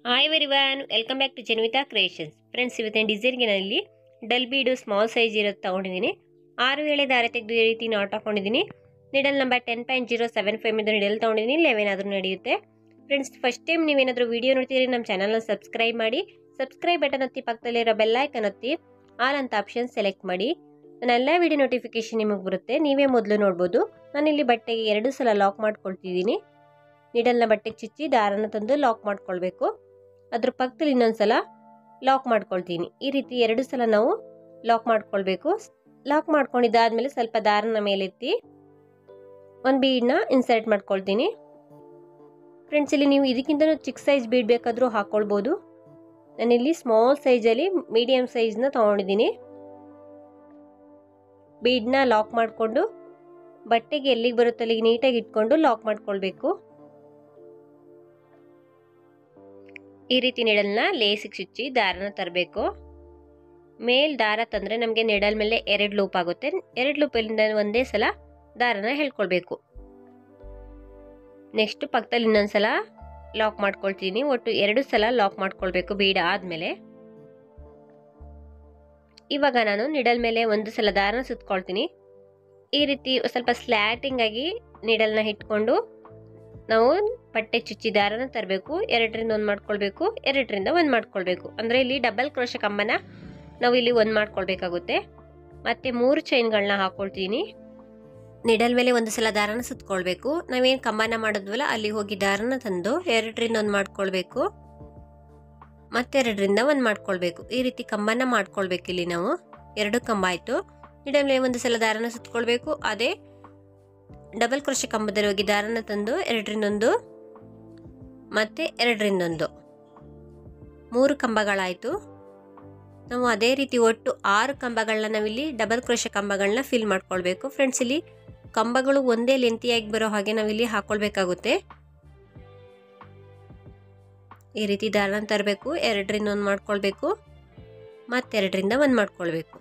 hi very warm welcome back to Janvitha creations friends ಇವತ್ತಿನ ಡಿಸೈನ್ಗೆ ನಾನಿಲ್ಲಿ ಡಲ್ ಬೀಡು ಸ್ಮಾಲ್ ಸೈಜ್ ಇರೋದು ತೊಗೊಂಡಿದ್ದೀನಿ ಆರು ಏಳೆ ದಾರ ತೆಗೆದು ಈ ರೀತಿ ನಾಟ್ ಹಾಕೊಂಡಿದ್ದೀನಿ needle number ten point zero seven five ಇದು ನಿಡಲ್ ತೊಗೊಂಡಿದ್ದೀನಿ ಲೆವೆನ್ ಆದರೂ ನಡೆಯುತ್ತೆ ಫ್ರೆಂಡ್ಸ್ ಫಸ್ಟ್ ಟೈಮ್ ನೀವೇನಾದರೂ ವೀಡಿಯೋ ನೋಡ್ತೀರಿ ನಮ್ಮ ಚಾನಲ್ನ ಸಬ್ಸ್ಕ್ರೈಬ್ ಮಾಡಿ ಸಬ್ಸ್ಕ್ರೈಬ್ ಬಟನ್ ಒತ್ತಿ ಪಕ್ಕದಲ್ಲಿರೋ ಬೆಲ್ಲೈಕನ್ ಒತ್ತಿ ಆಲ್ ಅಂತ ಆಪ್ಷನ್ ಸೆಲೆಕ್ಟ್ ಮಾಡಿ ನನ್ನ ಎಲ್ಲ ವಿಡಿಯೋ ನೋಟಿಫಿಕೇಶನ್ ನಿಮಗೆ ಬರುತ್ತೆ ನೀವೇ ಮೊದಲು ನೋಡ್ಬೋದು ನಾನಿಲ್ಲಿ ಬಟ್ಟೆಗೆ ಎರಡು ಸಲ ಲಾಕ್ ಮಾಡ್ಕೊಳ್ತಿದ್ದೀನಿ ನಿಡಲ್ನ ಬಟ್ಟೆಗೆ ಚುಚ್ಚಿ ದಾರನ ತಂದು ಲಾಕ್ ಮಾಡ್ಕೊಳ್ಬೇಕು ಅದ್ರ ಪಕ್ಕದಲ್ಲಿ ಇನ್ನೊಂದ್ಸಲ ಲಾಕ್ ಮಾಡ್ಕೊಳ್ತೀನಿ ಈ ರೀತಿ ಎರಡು ಸಲ ನಾವು ಲಾಕ್ ಮಾಡ್ಕೊಳ್ಬೇಕು ಲಾಕ್ ಮಾಡ್ಕೊಂಡಿದ್ದಾದ್ಮೇಲೆ ಸ್ವಲ್ಪ ದಾರನ ಮೇಲೆತ್ತಿ ಒಂದು ಬೀಡನ್ನ ಇನ್ಸರ್ಟ್ ಮಾಡ್ಕೊಳ್ತೀನಿ ಫ್ರೆಂಡ್ಸ್ ಇಲ್ಲಿ ನೀವು ಇದಕ್ಕಿಂತ ಚಿಕ್ಕ ಸೈಜ್ ಬೀಡ್ ಬೇಕಾದರೂ ಹಾಕ್ಕೊಳ್ಬೋದು ನಾನಿಲ್ಲಿ ಸ್ಮಾಲ್ ಸೈಜಲ್ಲಿ ಮೀಡಿಯಮ್ ಸೈಜ್ನ ತೊಗೊಂಡಿದ್ದೀನಿ ಬೀಡನ್ನ ಲಾಕ್ ಮಾಡಿಕೊಂಡು ಬಟ್ಟೆಗೆ ಎಲ್ಲಿಗೆ ಬರುತ್ತೆ ಅಲ್ಲಿಗೆ ನೀಟಾಗಿ ಇಟ್ಕೊಂಡು ಲಾಕ್ ಮಾಡ್ಕೊಳ್ಬೇಕು ಈ ರೀತಿ ನೆಡಲ್ನ ಲೇಸಿಗೆ ಚುಚ್ಚಿ ದಾರನ ತರಬೇಕು ಮೇಲ್ ದಾರ ತಂದರೆ ನಮಗೆ ನೆಡಲ್ ಮೇಲೆ ಎರಡು ಲೂಪ್ ಆಗುತ್ತೆ ಎರಡು ಲೂಪಲ್ಲಿಂದ ಒಂದೇ ಸಲ ದಾರನ ಹೇಳ್ಕೊಳ್ಬೇಕು ನೆಕ್ಸ್ಟ್ ಪಕ್ಕದಲ್ಲಿ ಇನ್ನೊಂದ್ಸಲ ಲಾಕ್ ಮಾಡ್ಕೊಳ್ತೀನಿ ಒಟ್ಟು ಎರಡು ಸಲ ಲಾಕ್ ಮಾಡ್ಕೊಳ್ಬೇಕು ಬೀಡ ಆದಮೇಲೆ ಇವಾಗ ನಾನು ನಿಡಲ್ ಮೇಲೆ ಒಂದು ಸಲ ದಾರನ ಸುತ್ಕೊಳ್ತೀನಿ ಈ ರೀತಿ ಸ್ವಲ್ಪ ಸ್ಲ್ಯಾಟಿಂಗ್ ಆಗಿ ನಿಡಲ್ನ ಇಟ್ಕೊಂಡು ನಾವು ಬಟ್ಟೆ ಚುಚ್ಚಿ ದಾರನ ತರಬೇಕು ಎರಡರಿಂದ ಒಂದು ಮಾಡ್ಕೊಳ್ಬೇಕು ಎರಡರಿಂದ ಒಂದು ಮಾಡ್ಕೊಳ್ಬೇಕು ಅಂದರೆ ಇಲ್ಲಿ ಡಬಲ್ ಕ್ರೋಶ ಕಂಬನ ನಾವು ಇಲ್ಲಿ ಒಂದು ಮಾಡ್ಕೊಳ್ಬೇಕಾಗುತ್ತೆ ಮತ್ತೆ ಮೂರು ಚೈನ್ಗಳನ್ನ ಹಾಕೊಳ್ತೀನಿ ನಿಡಲ್ ಮೇಲೆ ಒಂದು ಸಲ ದಾರನ ಸುತ್ಕೊಳ್ಬೇಕು ನಾವೇನು ಕಂಬನ ಮಾಡಿದ್ವಲ್ಲ ಅಲ್ಲಿ ಹೋಗಿ ದಾರನ ತಂದು ಎರಡರಿಂದ ಒಂದು ಮಾಡ್ಕೊಳ್ಬೇಕು ಮತ್ತೆರಡರಿಂದ ಒಂದು ಮಾಡ್ಕೊಳ್ಬೇಕು ಈ ರೀತಿ ಕಂಬನ ಮಾಡ್ಕೊಳ್ಬೇಕು ಇಲ್ಲಿ ನಾವು ಎರಡು ಕಂಬ ಆಯಿತು ನಿಡಲ್ ಮೇಲೆ ಒಂದು ಸಲ ದಾರನ ಸುತ್ಕೊಳ್ಬೇಕು ಅದೇ ಡಬಲ್ ಕ್ರೋಶ ಕಂಬದಲ್ಲಿ ಹೋಗಿ ದಾರನ ತಂದು ಎರಡರಿಂದೊಂದು ಮತ್ತು ಎರಡರಿಂದೊಂದು ಮೂರು ಕಂಬಗಳಾಯಿತು ನಾವು ಅದೇ ರೀತಿ ಒಟ್ಟು ಆರು ಕಂಬಗಳನ್ನ ನಾವಿಲ್ಲಿ ಡಬಲ್ ಕ್ರೋಶ ಕಂಬಗಳನ್ನ ಫಿಲ್ ಮಾಡ್ಕೊಳ್ಬೇಕು ಫ್ರೆಂಡ್ಸ್ ಇಲ್ಲಿ ಕಂಬಗಳು ಒಂದೇ ಲೆಂತಿಯಾಗಿ ಬರೋ ಹಾಗೆ ನಾವಿಲ್ಲಿ ಹಾಕೊಳ್ಬೇಕಾಗುತ್ತೆ ಈ ರೀತಿ ದಾರನ ತರಬೇಕು ಎರಡರಿಂದ ಒಂದು ಮಾಡ್ಕೊಳ್ಬೇಕು ಮತ್ತೆರಡರಿಂದ ಒಂದು ಮಾಡ್ಕೊಳ್ಬೇಕು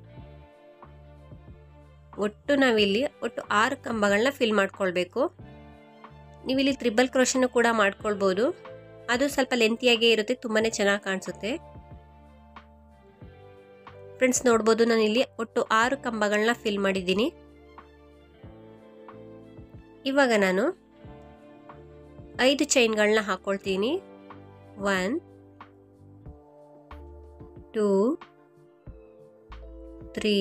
ಒಟ್ಟು ನಾವಿಲ್ಲಿ ಒಟ್ಟು ಆರು ಕಂಬಗಳನ್ನ ಫಿಲ್ ಮಾಡ್ಕೊಳ್ಬೇಕು ನೀವಿಲ್ಲಿ ತ್ರಿಬಲ್ ಕ್ರೋಶನ್ನು ಕೂಡ ಮಾಡ್ಕೊಳ್ಬೋದು ಅದು ಸ್ವಲ್ಪ ಲೆಂತಿಯಾಗೇ ಇರುತ್ತೆ ತುಂಬಾ ಚೆನ್ನಾಗಿ ಕಾಣಿಸುತ್ತೆ ಫ್ರೆಂಡ್ಸ್ ನೋಡ್ಬೋದು ನಾನು ಇಲ್ಲಿ ಒಟ್ಟು ಆರು ಕಂಬಗಳನ್ನ ಫಿಲ್ ಮಾಡಿದ್ದೀನಿ ಇವಾಗ ನಾನು ಐದು ಚೈನ್ಗಳನ್ನ ಹಾಕ್ಕೊಳ್ತೀನಿ one two three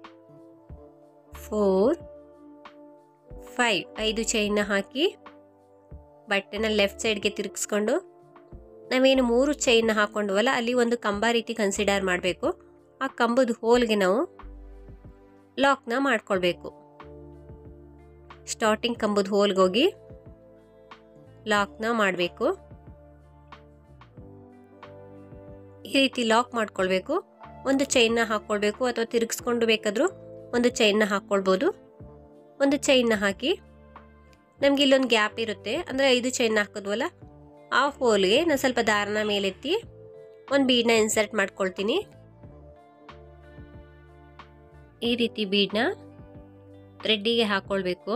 four five ಐದು ಚೈನ್ನ ಹಾಕಿ ಬಟ್ಟೆನ ಲೆಫ್ಟ್ ಸೈಡ್ಗೆ ತಿರುಗಿಸ್ಕೊಂಡು ನಾವೇನು ಮೂರು ಚೈನ್ನ ಹಾಕ್ಕೊಂಡ್ವಲ್ಲ ಅಲ್ಲಿ ಒಂದು ಕಂಬ ರೀತಿ ಕನ್ಸಿಡರ್ ಮಾಡಬೇಕು ಆ ಕಂಬದ ಹೋಲ್ಗೆ ನಾವು ಲಾಕ್ನ ಮಾಡ್ಕೊಳ್ಬೇಕು ಸ್ಟಾರ್ಟಿಂಗ್ ಕಂಬದ ಹೋಲ್ಗೆ ಹೋಗಿ ಲಾಕ್ನ ಮಾಡಬೇಕು ಈ ರೀತಿ ಲಾಕ್ ಮಾಡ್ಕೊಳ್ಬೇಕು ಒಂದು ಚೈನ್ನ ಹಾಕ್ಕೊಳ್ಬೇಕು ಅಥವಾ ತಿರುಗಿಸ್ಕೊಂಡು ಬೇಕಾದರೂ ಒಂದು ಚೈನ್ನ ಹಾಕ್ಕೊಳ್ಬೋದು ಒಂದು ಚೈನ್ನ ಹಾಕಿ ನಮಗೆ ಇಲ್ಲೊಂದು ಗ್ಯಾಪ್ ಇರುತ್ತೆ ಅಂದರೆ ಐದು ಚೈನ್ ಹಾಕಿದ್ವಲ್ಲ ಆ ಹೋಲ್ಗೆ ನಾನು ಸ್ವಲ್ಪ ದಾರನ ಮೇಲೆತ್ತಿ ಒಂದು ಬೀಡನ್ನ ಇನ್ಸರ್ಟ್ ಮಾಡ್ಕೊಳ್ತೀನಿ ಈ ರೀತಿ ಬೀಡನ್ನ ಥ್ರೆಡ್ಡಿಗೆ ಹಾಕ್ಕೊಳ್ಬೇಕು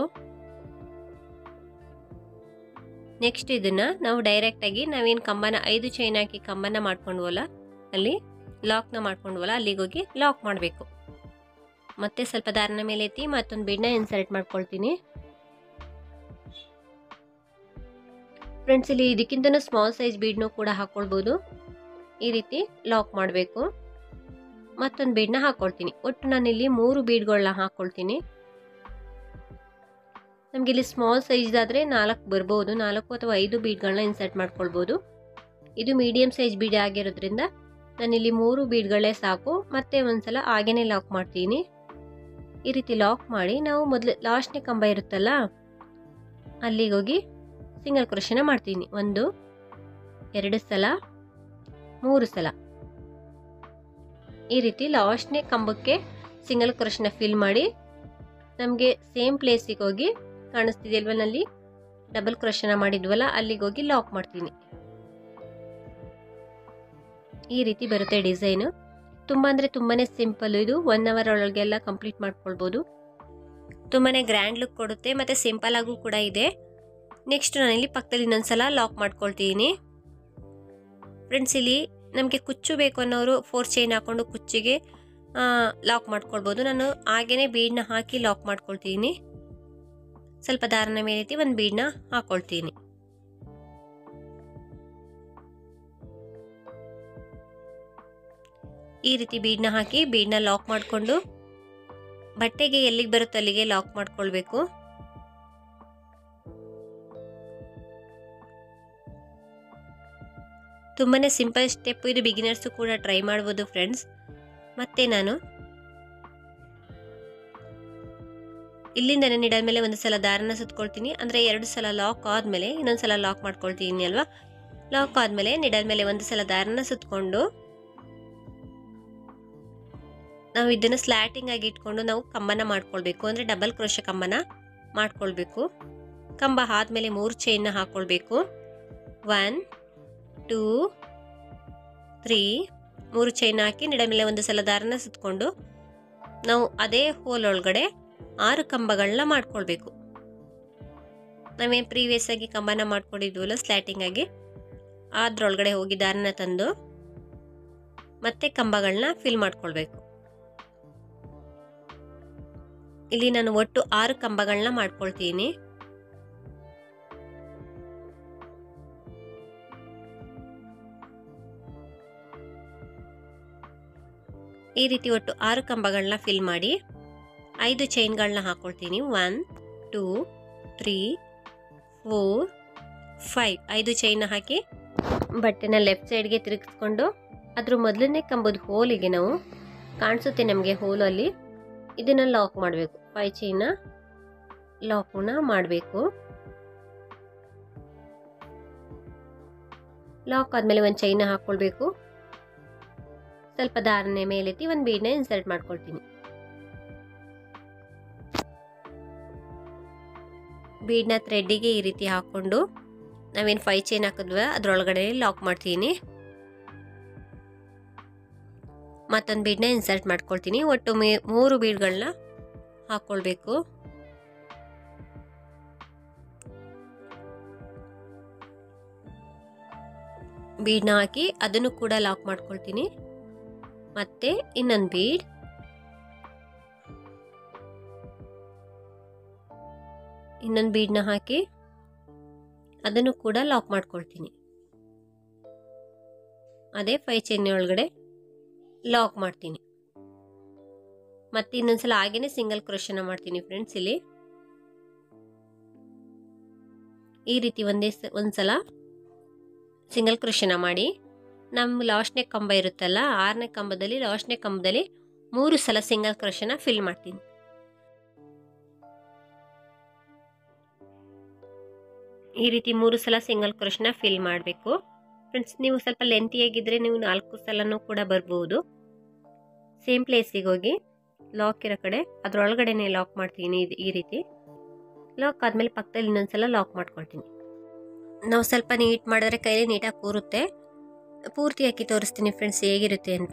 ನೆಕ್ಸ್ಟ್ ಇದನ್ನ ನಾವು ಡೈರೆಕ್ಟಾಗಿ ನಾವೇನು ಕಂಬನ ಐದು ಚೈನ್ ಹಾಕಿ ಕಂಬನ ಮಾಡ್ಕೊಂಡ್ವಲ್ಲ ಅಲ್ಲಿ ಲಾಕ್ನ ಮಾಡ್ಕೊಂಡ್ವಲ್ಲ ಅಲ್ಲಿಗೆ ಹೋಗಿ ಲಾಕ್ ಮಾಡಬೇಕು ಮತ್ತೆ ಸ್ವಲ್ಪ ದಾರನ ಮೇಲೆ ಎತ್ತಿ ಮತ್ತೊಂದು ಬೀಡನ್ನ ಇನ್ಸರ್ಟ್ ಮಾಡ್ಕೊಳ್ತೀನಿ ಫ್ರೆಂಡ್ಸ್ ಇಲ್ಲಿ ಇದಕ್ಕಿಂತನೂ ಸ್ಮಾಲ್ ಸೈಜ್ ಬೀಡ್ನು ಕೂಡ ಹಾಕ್ಕೊಳ್ಬೋದು ಈ ರೀತಿ ಲಾಕ್ ಮಾಡಬೇಕು ಮತ್ತೊಂದು ಬೀಡನ್ನ ಹಾಕ್ಕೊಳ್ತೀನಿ ಒಟ್ಟು ನಾನಿಲ್ಲಿ ಮೂರು ಬೀಡ್ಗಳನ್ನ ಹಾಕ್ಕೊಳ್ತೀನಿ ನಮಗೆ ಇಲ್ಲಿ ಸ್ಮಾಲ್ ಸೈಜ್ದಾದರೆ ನಾಲ್ಕು ಬರ್ಬೋದು ನಾಲ್ಕು ಅಥವಾ ಐದು ಬೀಡ್ಗಳನ್ನ ಇನ್ಸರ್ಟ್ ಮಾಡ್ಕೊಳ್ಬೋದು ಇದು ಮೀಡಿಯಮ್ ಸೈಜ್ ಬೀಡ್ ಆಗಿರೋದ್ರಿಂದ ನಾನಿಲ್ಲಿ ಮೂರು ಬೀಡ್ಗಳೇ ಸಾಕು ಮತ್ತೆ ಒಂದ್ಸಲ ಹಾಗೇನೆ ಲಾಕ್ ಮಾಡ್ತೀನಿ ಈ ರೀತಿ ಲಾಕ್ ಮಾಡಿ ನಾವು ಮೊದಲು ಲಾಸ್ಟ್ನೇ ಕಂಬ ಇರುತ್ತಲ್ಲ ಅಲ್ಲಿಗೆ ಹೋಗಿ ಸಿಂಗಲ್ ಕ್ರೋಶನ ಮಾಡ್ತೀನಿ ಒಂದು ಎರಡು ಸಲ ಮೂರು ಸಲ ಈ ರೀತಿ ಲಾಸ್ಟ್ನೇ ಕಂಬಕ್ಕೆ ಸಿಂಗಲ್ ಕ್ರೋಶನ ಫಿಲ್ ಮಾಡಿ ನಮಗೆ ಸೇಮ್ ಪ್ಲೇಸಿಗೆ ಹೋಗಿ ಕಾಣಿಸ್ತಿದೆಯಲ್ವ ನಲ್ಲಿ ಡಬಲ್ ಕ್ರೋಶನ ಮಾಡಿದ್ವಲ್ಲ ಅಲ್ಲಿಗೆ ಹೋಗಿ ಲಾಕ್ ಮಾಡ್ತೀನಿ ಈ ರೀತಿ ಬರುತ್ತೆ ಡಿಸೈನು ತುಂಬ ಅಂದರೆ ತುಂಬಾ ಸಿಂಪಲ್ ಇದು ಒನ್ ಅವರ್ ಒಳಗೆಲ್ಲ ಕಂಪ್ಲೀಟ್ ಮಾಡ್ಕೊಳ್ಬೋದು ತುಂಬಾ ಗ್ರ್ಯಾಂಡ್ ಲುಕ್ ಕೊಡುತ್ತೆ ಮತ್ತು ಸಿಂಪಲ್ ಆಗೂ ಕೂಡ ಇದೆ ನೆಕ್ಸ್ಟ್ ನಾನಿಲ್ಲಿ ಪಕ್ಕದಲ್ಲಿ ಇನ್ನೊಂದ್ಸಲ ಲಾಕ್ ಮಾಡ್ಕೊಳ್ತೀನಿ ಫ್ರೆಂಡ್ಸ್ ಇಲ್ಲಿ ನಮಗೆ ಕುಚ್ಚು ಬೇಕು ಅನ್ನೋರು ಫೋರ್ ಚೈನ್ ಹಾಕ್ಕೊಂಡು ಕುಚ್ಚಿಗೆ ಲಾಕ್ ಮಾಡ್ಕೊಳ್ಬೋದು ನಾನು ಹಾಗೇ ಬೀಡನ್ನ ಹಾಕಿ ಲಾಕ್ ಮಾಡ್ಕೊಳ್ತೀನಿ ಸ್ವಲ್ಪ ದಾರನ ಮೇಲೆತ್ತಿ ಒಂದು ಬೀಡನ್ನ ಹಾಕ್ಕೊಳ್ತೀನಿ ಈ ರೀತಿ ಬೀಡನ್ನ ಹಾಕಿ ಬೀಡನ್ನ ಲಾಕ್ ಮಾಡಿಕೊಂಡು ಬಟ್ಟೆಗೆ ಎಲ್ಲಿಗೆ ಬರುತ್ತೋ ಅಲ್ಲಿಗೆ ಲಾಕ್ ಮಾಡ್ಕೊಳ್ಬೇಕು ತುಂಬಾ ಸಿಂಪಲ್ ಸ್ಟೆಪ್ ಇದು ಬಿಗಿನರ್ಸು ಕೂಡ ಟ್ರೈ ಮಾಡ್ಬೋದು ಫ್ರೆಂಡ್ಸ್ ಮತ್ತೆ ನಾನು ಇಲ್ಲಿಂದ ನೀಡಲ್ ಮೇಲೆ ಒಂದು ಸಲ ದಾರನ ಸುತ್ಕೊಳ್ತೀನಿ ಅಂದರೆ ಎರಡು ಸಲ ಲಾಕ್ ಆದಮೇಲೆ ಇನ್ನೊಂದು ಸಲ ಲಾಕ್ ಮಾಡ್ಕೊಳ್ತೀನಿ ಅಲ್ವಾ ಲಾಕ್ ಆದಮೇಲೆ ನಿಡಲ್ ಮೇಲೆ ಒಂದು ಸಲ ದಾರನ ಸುತ್ಕೊಂಡು ನಾವು ಇದನ್ನು ಸ್ಲ್ಯಾಟಿಂಗ್ ಆಗಿ ಇಟ್ಕೊಂಡು ನಾವು ಕಂಬನ ಮಾಡ್ಕೊಳ್ಬೇಕು ಅಂದರೆ ಡಬಲ್ ಕ್ರೋಶ ಕಂಬನ ಮಾಡ್ಕೊಳ್ಬೇಕು ಕಂಬ ಆದಮೇಲೆ ಮೂರು ಚೈನ್ನ ಹಾಕ್ಕೊಳ್ಬೇಕು ಒನ್ ಟೂ ತ್ರೀ ಮೂರು ಚೈನ್ ಹಾಕಿ ನಿಡ ಮೇಲೆ ಒಂದು ಸಲ ದಾರನ ಸುತ್ಕೊಂಡು ನಾವು ಅದೇ ಹೋಲ್ ಒಳಗಡೆ ಆರು ಕಂಬಗಳನ್ನ ಮಾಡ್ಕೊಳ್ಬೇಕು ನಾವೇನು ಪ್ರೀವಿಯಸ್ ಆಗಿ ಕಂಬನ ಮಾಡ್ಕೊಂಡಿದ್ವಲ್ಲ ಸ್ಲ್ಯಾಟಿಂಗ್ ಆಗಿ ಅದ್ರೊಳಗಡೆ ಹೋಗಿ ದಾರನ ತಂದು ಮತ್ತೆ ಕಂಬಗಳನ್ನ ಫಿಲ್ ಮಾಡ್ಕೊಳ್ಬೇಕು ಇಲ್ಲಿ ನಾನು ಒಟ್ಟು ಆರು ಕಂಬಗಳನ್ನ ಮಾಡ್ಕೊಳ್ತೀನಿ ಈ ರೀತಿ ಒಟ್ಟು ಆರು ಕಂಬಗಳನ್ನ ಫಿಲ್ ಮಾಡಿ ಐದು ಚೈನ್ಗಳನ್ನ ಹಾಕ್ಕೊಳ್ತೀನಿ one two three four five ಐದು ಚೈನ್ನ ಹಾಕಿ ಬಟ್ಟೆನ ಲೆಫ್ಟ್ ಸೈಡ್ಗೆ ತಿರುಗಿಸ್ಕೊಂಡು ಅದ್ರ ಮೊದಲನೇ ಕಂಬದ ಹೋಲಿಗೆ ನಾವು ಕಾಣಿಸುತ್ತೆ ನಮಗೆ ಹೋಲಲ್ಲಿ ಇದನ್ನು ಲಾಕ್ ಮಾಡಬೇಕು ಫೈವ್ ಚೈನ್ನ ಲಾಕ್ನ ಮಾಡಬೇಕು ಲಾಕ್ ಆದಮೇಲೆ ಒಂದು ಚೈನ ಹಾಕ್ಕೊಳ್ಬೇಕು ಸ್ವಲ್ಪ ದಾರನೆ ಮೇಲೆತ್ತಿ ಒಂದು ಬೀಡನ್ನ ಇನ್ಸರ್ಟ್ ಮಾಡ್ಕೊಳ್ತೀನಿ ಬೀಡನ್ನ ಥ್ರೆಡ್ಡಿಗೆ ಈ ರೀತಿ ಹಾಕ್ಕೊಂಡು ನಾವೇನು ಫೈವ್ ಚೈನ್ ಹಾಕಿದ್ವ ಅದರೊಳಗಡೆ ಲಾಕ್ ಮಾಡ್ತೀನಿ ಮತ್ತೊಂದು ಬೀಡನ್ನ ಇನ್ಸರ್ಟ್ ಮಾಡ್ಕೊಳ್ತೀನಿ ಒಟ್ಟು ಮೇ ಮೂರು ಬೀಡ್ಗಳನ್ನ ಹಾಕ್ಕೊಳ್ಬೇಕು ಬೀಡನ್ನ ಹಾಕಿ ಅದನ್ನು ಕೂಡ ಲಾಕ್ ಮಾಡ್ಕೊಳ್ತೀನಿ ಮತ್ತೆ ಇನ್ನೊಂದು ಬೀಡ್ ಇನ್ನೊಂದು ಬೀಡನ್ನ ಹಾಕಿ ಅದನ್ನು ಕೂಡ ಲಾಕ್ ಮಾಡ್ಕೊಳ್ತೀನಿ ಅದೇ ಫೈ ಚೈನ್ ಒಳಗಡೆ ಲಾಕ್ ಮಾಡ್ತೀನಿ ಮತ್ತೆ ಇನ್ನೊಂದ್ಸಲ ಹಾಗೇನೆ ಸಿಂಗಲ್ ಕ್ರೋಶನ ಮಾಡ್ತೀನಿ ಫ್ರೆಂಡ್ಸ್ ಇಲ್ಲಿ ಈ ರೀತಿ ಒಂದೇ ಒಂದ್ಸಲ ಸಿಂಗಲ್ ಕ್ರೋಶನ ಮಾಡಿ ನಮ್ಮ ಲಾಸ್ಟ್ನೇ ಕಂಬ ಇರುತ್ತಲ್ಲ ಆರನೇ ಕಂಬದಲ್ಲಿ ಲಾಸ್ಟ್ನೇ ಕಂಬದಲ್ಲಿ ಮೂರು ಸಲ ಸಿಂಗಲ್ ಕ್ರೋಶನ ಫಿಲ್ ಮಾಡ್ತೀನಿ ಈ ರೀತಿ ಮೂರು ಸಲ ಸಿಂಗಲ್ ಕ್ರೋಶನ ಫಿಲ್ ಮಾಡಬೇಕು ಫ್ರೆಂಡ್ಸ್ ನೀವು ಸ್ವಲ್ಪ ಲೆಂತಿಯಾಗಿದ್ದರೆ ನೀವು ನಾಲ್ಕು ಸಲನೂ ಕೂಡ ಬರ್ಬೋದು ಸೇಮ್ ಪ್ಲೇಸಿಗೆ ಹೋಗಿ ಲಾಕ್ ಇರೋ ಕಡೆ ಅದರೊಳಗಡೆನೆ ಲಾಕ್ ಮಾಡ್ತೀನಿ ಈ ರೀತಿ ಲಾಕ್ ಆದಮೇಲೆ ಪಕ್ಕದಲ್ಲಿ ಇನ್ನೊಂದ್ಸಲ ಲಾಕ್ ಮಾಡ್ಕೊಳ್ತೀನಿ ನಾವು ಸ್ವಲ್ಪ ನೀಟ್ ಮಾಡಿದ್ರೆ ಕೈಲಿ ನೀಟಾಗಿ ಕೂರುತ್ತೆ ಪೂರ್ತಿ ಹಾಕಿ ತೋರಿಸ್ತೀನಿ ಫ್ರೆಂಡ್ಸ್ ಹೇಗಿರುತ್ತೆ ಅಂತ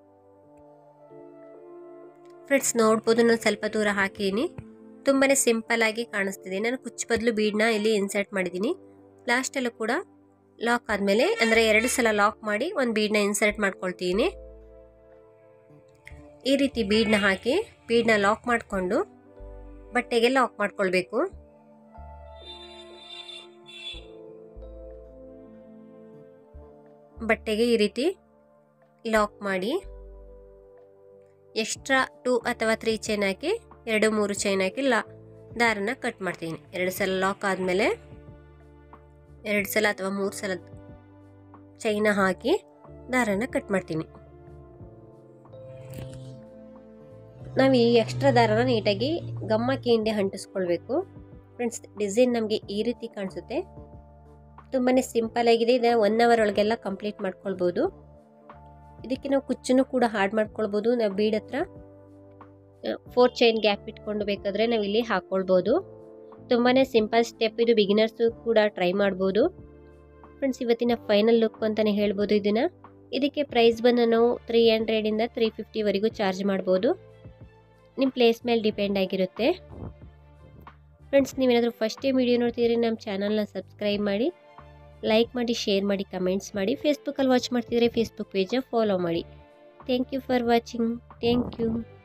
ಫ್ರೆಂಡ್ಸ್ ನೋಡ್ಬೋದು ನಾನು ಸ್ವಲ್ಪ ದೂರ ಹಾಕಿದ್ದೀನಿ ತುಂಬಾ ಸಿಂಪಲ್ ಆಗಿ ಕಾಣಿಸ್ತಿದೆ ನಾನು ಕುಚ್ಚು ಬದಲು ಬೀಡನ್ನ ಇಲ್ಲಿ ಇನ್ಸರ್ಟ್ ಮಾಡಿದ್ದೀನಿ ಲಾಸ್ಟಲ್ಲೂ ಕೂಡ ಲಾಕ್ ಆದಮೇಲೆ ಅಂದರೆ ಎರಡು ಸಲ ಲಾಕ್ ಮಾಡಿ ಒಂದು ಬೀಡನ್ನ ಇನ್ಸರ್ಟ್ ಮಾಡ್ಕೊಳ್ತೀನಿ ಈ ರೀತಿ ಬೀಡನ್ನ ಹಾಕಿ ಬೀಡನ್ನ ಲಾಕ್ ಮಾಡಿಕೊಂಡು ಬಟ್ಟೆಗೆ ಲಾಕ್ ಮಾಡ್ಕೊಳ್ಬೇಕು ಬಟ್ಟೆಗೆ ಈ ರೀತಿ ಲಾಕ್ ಮಾಡಿ ಎಕ್ಸ್ಟ್ರಾ ಟೂ ಅಥವಾ ತ್ರೀ ಚೈನ್ ಹಾಕಿ ಎರಡು ಮೂರು ಚೈನ್ ಹಾಕಿ ಲಾ ದಾರನ ಕಟ್ ಮಾಡ್ತೀನಿ ಎರಡು ಸಲ ಲಾಕ್ ಆದಮೇಲೆ ಎರಡು ಸಲ ಅಥವಾ ಮೂರು ಸಲ ಚೈನ ಹಾಕಿ ದಾರನ ಕಟ್ ಮಾಡ್ತೀನಿ ನಾವು ಈ ಎಕ್ಸ್ಟ್ರಾ ದಾರನ ನೀಟಾಗಿ ಗಮ್ಮಕ್ಕೆ ಹಿಂದೆ ಅಂಟಿಸ್ಕೊಳ್ಬೇಕು ಫ್ರೆಂಡ್ಸ್ ಡಿಸೈನ್ ನಮಗೆ ಈ ರೀತಿ ಕಾಣಿಸುತ್ತೆ ತುಂಬಾ ಸಿಂಪಲ್ ಆಗಿದೆ ಇದನ್ನು ಒನ್ ಅವರ್ ಒಳಗೆಲ್ಲ ಕಂಪ್ಲೀಟ್ ಮಾಡ್ಕೊಳ್ಬೋದು ಇದಕ್ಕೆ ನಾವು ಕುಚ್ಚನ್ನು ಕೂಡ ಹಾಡ್ ಮಾಡ್ಕೊಳ್ಬೋದು ನಾವು ಬೀಡ್ ಹತ್ರ ಫೋರ್ ಚೈನ್ ಗ್ಯಾಪ್ ಇಟ್ಕೊಂಡು ಬೇಕಾದರೆ ನಾವು ಇಲ್ಲಿ ಹಾಕ್ಕೊಳ್ಬೋದು ತುಂಬಾ ಸಿಂಪಲ್ ಸ್ಟೆಪ್ ಇದು ಬಿಗಿನರ್ಸು ಕೂಡ ಟ್ರೈ ಮಾಡ್ಬೋದು ಫ್ರೆಂಡ್ಸ್ ಇವತ್ತಿನ ಫೈನಲ್ ಲುಕ್ ಅಂತಲೇ ಹೇಳ್ಬೋದು ಇದನ್ನು ಇದಕ್ಕೆ ಪ್ರೈಸ್ ಬಂದು ನಾವು ತ್ರೀ ಹಂಡ್ರೆಡಿಂದ ತ್ರೀ ಫಿಫ್ಟಿವರೆಗೂ ಚಾರ್ಜ್ ಮಾಡ್ಬೋದು ನಿಮ್ಮ ಪ್ಲೇಸ್ ಮೇಲೆ ಡಿಪೆಂಡ್ ಆಗಿರುತ್ತೆ ಫ್ರೆಂಡ್ಸ್ ನೀವೇನಾದರೂ ಫಸ್ಟ್ ಟೈಮ್ ವಿಡಿಯೋ ನೋಡ್ತಿದ್ರೆ ನಮ್ಮ ಚಾನಲ್ನ ಸಬ್ಸ್ಕ್ರೈಬ್ ಮಾಡಿ ಲೈಕ್ ಮಾಡಿ ಶೇರ್ ಮಾಡಿ ಕಮೆಂಟ್ಸ್ ಮಾಡಿ ಫೇಸ್ಬುಕ್ಕಲ್ಲಿ ವಾಚ್ ಮಾಡ್ತಿದ್ರೆ ಫೇಸ್ಬುಕ್ ಪೇಜ ಫಾಲೋ ಮಾಡಿ thank you for watching thank you